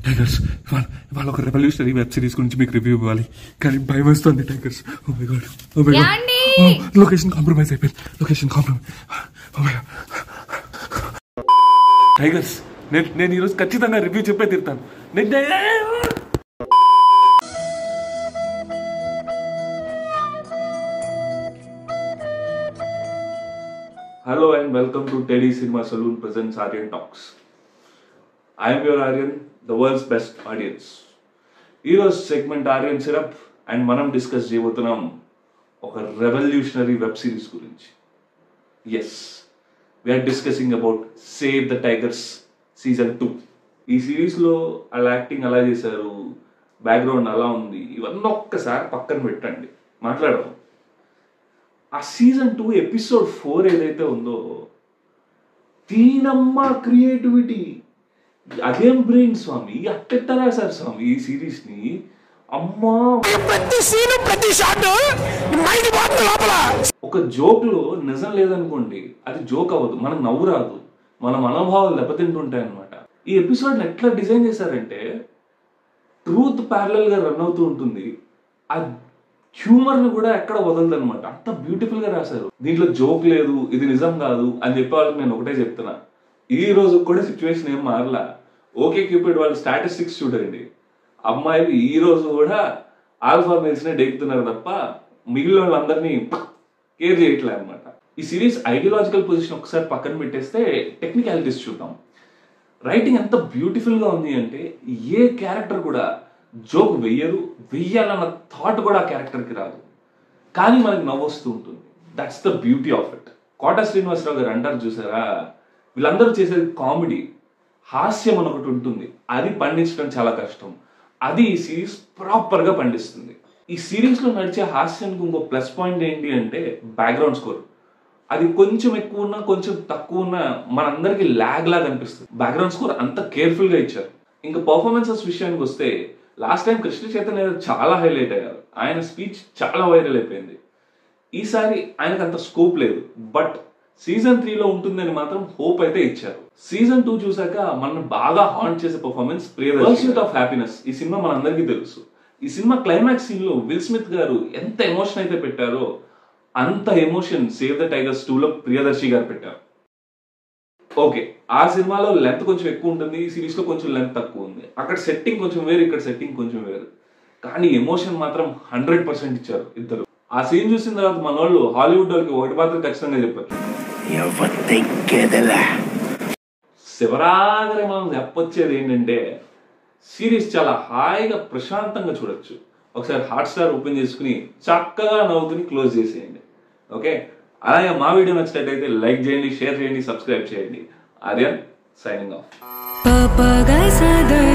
Tigers ఇవాళ ఇవాళ ఒక రెవల్యూషనరీ వెబ్ సిరీస్ గురించి మీకు రివ్యూ ఇవ్వాలి కానీ భయం వేస్తుంది tigers oh my god oh my యాండి! గాడ్ లొకేషన్ కాంప్రమైజ్ అయిపోయింది location compromise oh my god tigers నేను నేను ఈరోజు ఖచ్చితంగా రివ్యూ చెప్పే తిరుతాను నేను Hello and welcome to Teddy Cinema Saloon presents Aryan Talks. I am your Aryan, the world's best audience. ఈరోజు segment Aryan సిరప్ అండ్ మనం డిస్కస్ చేయబోతున్నాం ఒక రెవల్యూషనరీ వెబ్ సిరీస్ గురించి yes we're discussing about save the tigers season two ఈ సిరీస్లో అలా acting అలా చేశారు బ్యాక్గ్రౌండ్ అలా ఉంది ఇవన్నీ ఒక్కసారి పక్కన పెట్టండి మాట్లాడదాం ఆ సీజన్ టూ ఎపిసోడ్ ఫోర్ ఏదైతే ఉందో తీనమ్మ క్రియేటివిటీ అదేం బ్రెయిన్ స్వామి అట్టెట్టరా సార్ స్వామి ఈ సిరీస్ ని అమ్మా ప్రతి సీను ప్రతి షాట్ మైండ్ పోతుంది లోపల ఒక జోక్ లో నిజం లేదనుకోండి అది జోక్ అవ్వదు మనకు నవ్వు రాదు మన మనోభావాలు దెబ్బతింటుంటాయి అనమాట ఈ ఎపిసోడ్ ఎట్లా డిజైన్ చేశారంటే ట్రూత్ ప్యారలల్ గా రన్ అవుతూ ఉంటుంది ఆ హ్యూమర్ ని కూడా ఎక్కడ వదలదు అనమాట అంత బ్యూటిఫుల్ గా రాశారు దీంట్లో జోక్ లేదు ఇది నిజం కాదు అని చెప్పే వాళ్ళకి నేను ఒకటే చెప్తున్నా ఈ రోజు కూడా సిచ్యువేషన్ ఏం మారలా ఓకే క్యూపిడ్ వాళ్ళు స్టాటిస్టిక్స్ చూడండి అమ్మాయిలు ఈ రోజు కూడా ఆల్ఫా మేల్స్ నే డెక్కుతున్నారు తప్ప మిగిలిన వాళ్ళందరినీ కేర్ చేయట్లే అనమాట ఈ సిరీస్ ఐడియాలజికల్ పొజిషన్ ఒకసారి పక్కన పెట్టేస్తే టెక్నికాలిటీస్ చూద్దాం రైటింగ్ ఎంత బ్యూటిఫుల్ గా ఉంది అంటే ఏ క్యారెక్టర్ కూడా జోక్ వెయ్యరు వెయ్యాలన్న థాట్ కూడా ఆ క్యారెక్టర్ కి రాదు కానీ మనకి నవ్వొస్తూ ఉంటుంది that's the beauty of it Kota Srinivasa Rao గారు అంటారు చూసారా వీళ్ళందరూ చేసేది కామెడీ హాస్యం అని ఒకటి ఉంటుంది అది పండించడం చాలా కష్టం అది ఈ సిరీస్ ప్రాపర్ గా పండిస్తుంది ఈ సిరీస్ లో నడిచే హాస్యానికి ఇంకో ప్లస్ పాయింట్ ఏంటి అంటే బ్యాక్గ్రౌండ్ స్కోర్ అది కొంచెం ఎక్కువ ఉన్నా కొంచెం తక్కువ ఉన్నా మనందరికి ల్యాగ్ లాగా అనిపిస్తుంది బ్యాక్గ్రౌండ్ స్కోర్ అంత కేర్ఫుల్ గా ఇచ్చారు ఇంకా పర్ఫార్మెన్సెస్ విషయానికి వస్తే లాస్ట్ టైం కృష్ణ చైతన్య గారు చాలా హైలైట్ అయ్యారు ఆయన స్పీచ్ చాలా వైరల్ అయిపోయింది ఈసారి ఆయనకు అంత స్కోప్ లేదు బట్ సీజన్ త్రీలో ఉంటుందని మాత్రం హోప్ అయితే ఇచ్చారు సీజన్ టూ చూసాక మనం బాగా హాంట్ చేసే పర్ఫార్మెన్స్ పర్సూట్ ఆఫ్ హ్యాపీనెస్ ఈ సినిమా మనందరికీ తెలుసు ఈ సినిమా క్లైమాక్స్ సీన్ లో విల్ స్మిత్ గారు ఎంత ఎమోషన్ అయితే పెట్టారో అంత emotion save the tigers two లో ప్రియదర్శి గారు పెట్టారు ఓకే ఆ సినిమాలో లెంత్ కొంచెం ఎక్కువ ఉంటుంది ఈ సిరీస్ లో కొంచెం లెంత్ తక్కువ ఉంది అక్కడ సెట్టింగ్ కొంచెం వేరు ఇక్కడ సెట్టింగ్ కొంచెం వేరు కానీ ఎమోషన్ మాత్రం హండ్రెడ్ పర్సెంట్ ఇచ్చారు ఇద్దరు ఆ సీన్ చూసిన తర్వాత మన వాళ్ళు హాలీవుడ్ వాళ్ళకి ఒకటి మాత్రం ఖచ్చితంగా చెప్పారు ఎవరికెదలా శివరాగరి మనం చెప్పొచ్చేది ఏంటంటే సిరీస్ చాలా హాయిగా ప్రశాంతంగా చూడొచ్చు ఒకసారి హాట్ స్టార్ ఓపెన్ చేసుకుని చక్కగా నవ్వుకుని క్లోజ్ చేసేయండి ఓకే అలాగే మా వీడియో నచ్చినట్టయితే లైక్ చేయండి షేర్ చేయండి సబ్స్క్రైబ్ చేయండి Aryan signing off Papa Gai Sa Ga